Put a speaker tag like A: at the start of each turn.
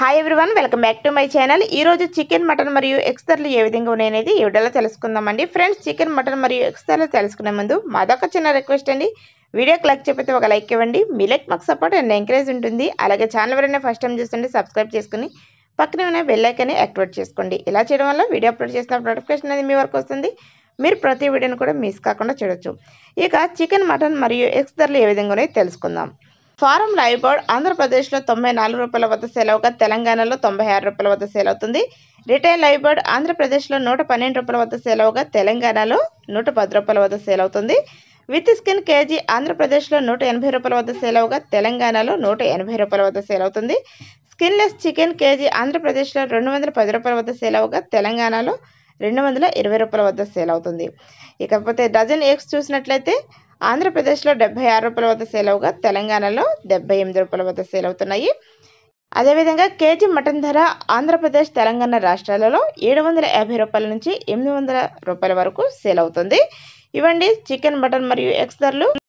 A: hi everyone welcome back to my channel ఈ రోజు chicken mutton మరియు ఎగ్స్ ధరలు ఏ విధంగా ఉన్నాయనేది ఈ వీడియోలో తెలుసుకుందామండి ఫ్రెండ్స్ చికెన్ మటన్ మరియు ఎగ్స్ ధరలు తెలుసుకునే ముందు మాదొక చిన్న రిక్వెస్ట్ అండి వీడియోకి లైక్ చెప్పితే ఒక లైక్ ఇవ్వండి మీ లైక్ మాకు సపోర్ట్ అండ్ ఎంకరేజ్ ఉంటుంది అలాగే ఛానల్ ఎవరైనా ఫస్ట్ టైం చూస్తుంటే సబ్స్క్రైబ్ చేసుకుని పక్కనే ఉన్న బెల్ ఐకాన్ని యాక్టివేట్ చేసుకోండి ఇలా చేయడం వల్ల వీడియో అప్లోడ్ చేసిన నోటిఫికేషన్ అనేది మీ వరకు వస్తుంది మీరు ప్రతి వీడియోని కూడా మిస్ కాకుండా చూడొచ్చు ఇక చికెన్ మటన్ మరియు ఎగ్స్ ధరలు ఏ విధంగా ఉన్నాయో తెలుసుకుందాం ఫారం లైవ్ బర్డ్ ఆంధ్రప్రదేశ్లో తొంభై నాలుగు రూపాయల వద్ద సేల్ అవగా తెలంగాణలో తొంభై ఆరు రూపాయల వద్ద సేల్ అవుతుంది రిటైల్ లైవ్ బర్డ్ ఆంధ్రప్రదేశ్లో నూట పన్నెండు రూపాయల వద్ద సేల్ అవగా తెలంగాణలో నూట పది రూపాయల వద్ద సేల్ అవుతుంది విత్ స్కిన్ కేజీ ఆంధ్రప్రదేశ్లో నూట ఎనభై రూపాయల వద్ద సేల్ అవగా తెలంగాణలో నూట ఎనభై రూపాయల వద్ద సేల్ అవుతుంది స్కిన్లెస్ చికెన్ కేజీ ఆంధ్రప్రదేశ్లో రెండు వందల పది రూపాయల వద్ద సేల్ అవగా తెలంగాణలో రెండు వందల ఇరవై రూపాయల వద్ద సేల్ అవుతుంది ఇకపోతే డజన్ ఎగ్స్ చూసినట్లయితే ఆంధ్రప్రదేశ్లో డెబ్బై ఆరు రూపాయల వద్ద సేల్ అవగా తెలంగాణలో డెబ్బై ఎనిమిది రూపాయల వద్ద సేల్ అవుతున్నాయి అదేవిధంగా కేజీ మటన్ ధర ఆంధ్రప్రదేశ్ తెలంగాణ రాష్ట్రాలలో ఏడు వందల యాభై రూపాయల నుంచి ఎనిమిది వందల రూపాయల వరకు సేల్ అవుతుంది ఇవండి చికెన్ మటన్ మరియు ఎగ్స్ ధరలు